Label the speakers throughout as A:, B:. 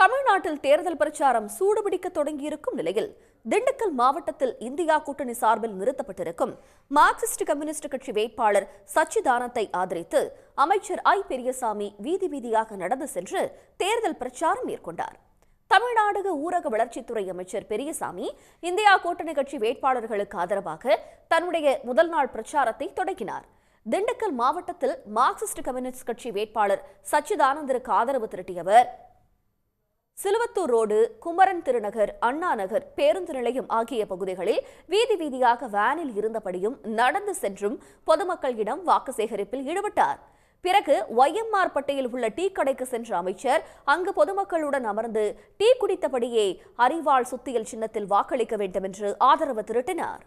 A: தமிழ்நாட்டில் தேர்தல் பிரச்சாரம் சூடுபிடிக்க தொடங்கியிருக்கும் நிலையில் திண்டுக்கல் மாவட்டத்தில் இந்தியா கூட்டணி சார்பில் நிறுத்தப்பட்டிருக்கும் மார்க்சிஸ்ட் கம்யூனிஸ்ட் கட்சி வேட்பாளர் சச்சிதானந்தை ஆதரித்து அமைச்சர் ஐ பெரியசாமி வீதி வீதியாக நடந்து சென்று தேர்தல் பிரச்சாரம் மேற்கொண்டார் தமிழ்நாடு ஊரக வளர்ச்சித்துறை அமைச்சர் பெரியசாமி இந்தியா கூட்டணி கட்சி வேட்பாளர்களுக்கு ஆதரவாக தன்னுடைய முதல் நாள் பிரச்சாரத்தை தொடங்கினார் திண்டுக்கல் மாவட்டத்தில் மார்க்சிஸ்ட் கம்யூனிஸ்ட் கட்சி வேட்பாளர் சச்சிதானந்திற்கு ஆதரவு திரட்டியவர் சிலுவத்தூர் ரோடு குமரன் திருநகர் அண்ணா நகர் பேருந்து நிலையம் ஆகிய பகுதிகளில் வீதி வீதியாக வேனில் இருந்தபடியும் நடந்து சென்றும் பொதுமக்களிடம் வாக்கு சேகரிப்பில் ஈடுபட்டார் பிறகு ஒய்எம்ஆர் பட்டையில் உள்ள டீ கடைக்கு சென்ற அமைச்சர் அங்கு பொதுமக்களுடன் அமர்ந்து டீ குடித்தபடியே அரிவாள் சுத்தியல் சின்னத்தில் வாக்களிக்க வேண்டும் என்று ஆதரவு திரட்டினார்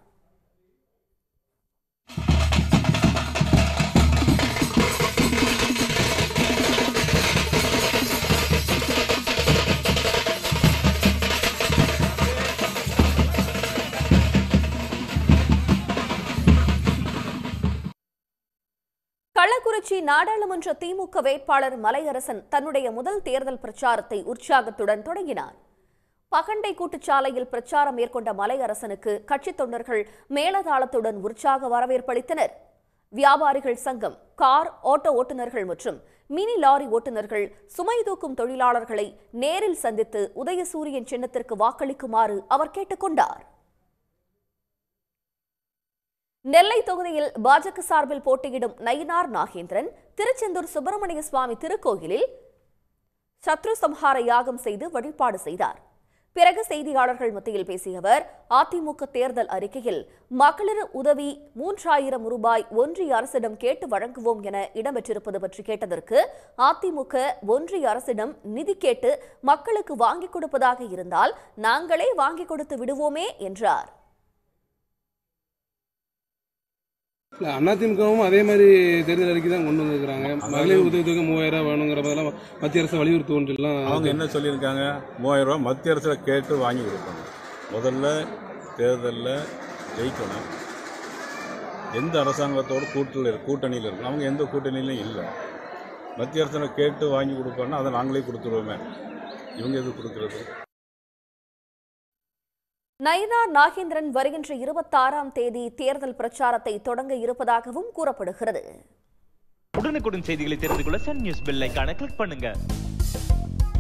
A: கள்ளக்குறிச்சி நாடாளுமன்ற திமுக வேட்பாளர் மலையரசன் தன்னுடைய முதல் தேர்தல் பிரச்சாரத்தை உற்சாகத்துடன் தொடங்கினார் பகண்டை கூட்டுச்சாலையில் பிரச்சாரம் மேற்கொண்ட மலையரசனுக்கு கட்சித் தொண்டர்கள் மேலதாளத்துடன் உற்சாக வரவேற்பளித்தனர் வியாபாரிகள் சங்கம் கார் ஆட்டோ ஓட்டுநர்கள் மற்றும் மினி லாரி ஓட்டுநர்கள் சுமை தூக்கும் தொழிலாளர்களை நேரில் சந்தித்து உதயசூரியன் சின்னத்திற்கு வாக்களிக்குமாறு அவர் கேட்டுக்கொண்டார் நெல்லை தொகுதியில் பாஜக சார்பில் போட்டியிடும் நயினார் நாகேந்திரன் திருச்செந்தூர் சுப்பிரமணிய சுவாமி திருக்கோயிலில் சத்ரு சம்ஹார யாகம் செய்து வழிபாடு செய்தார் பிறகு செய்தியாளர்கள் மத்தியில் பேசிய அவர் அதிமுக தேர்தல் அறிக்கையில் மகளிர் உதவி மூன்றாயிரம் ரூபாய் ஒன்றிய அரசிடம் கேட்டு வழங்குவோம் என இடம்பெற்றிருப்பது பற்றி கேட்டதற்கு அதிமுக ஒன்றிய அரசிடம் நிதி கேட்டு மக்களுக்கு வாங்கிக் கொடுப்பதாக இருந்தால் நாங்களே வாங்கிக் கொடுத்து விடுவோமே என்றார்
B: இல்ல அதிமுகவும் அதே மாதிரி தேர்தல் அறிக்கை தான் கொண்டு வந்திருக்கிறாங்க மகளிர் உதவித்தொகை மூவாயிரம் ரூபாய் வேணுங்கிறதெல்லாம் மத்திய அரசு வலியுறுத்துவோன்றலாம்
C: அவங்க என்ன சொல்லியிருக்காங்க மூவாயிரம் ரூபாய் மத்திய அரசில் கேட்டு வாங்கி கொடுப்பாங்க முதல்ல தேர்தலில் ஜெயிக்கணும் எந்த அரசாங்கத்தோட கூட்டில் கூட்டணியில் இருக்கணும் அவங்க எந்த கூட்டணியிலும் இல்லை மத்திய அரசில் கேட்டு வாங்கி கொடுப்பாங்கன்னா அதை நாங்களே கொடுத்துருவோமே இவங்க எது கொடுக்குறது
A: நயினார் நாகேந்திரன் வருகின்ற இருபத்தாறாம் தேதி தேர்தல் பிரச்சாரத்தை தொடங்க இருப்பதாகவும் கூறப்படுகிறது
D: உடனுக்குடன் செய்திகளை தெரிந்து கொள்ள சன் நியூஸ் பெல் ஐகானை கிளிக் பண்ணுங்க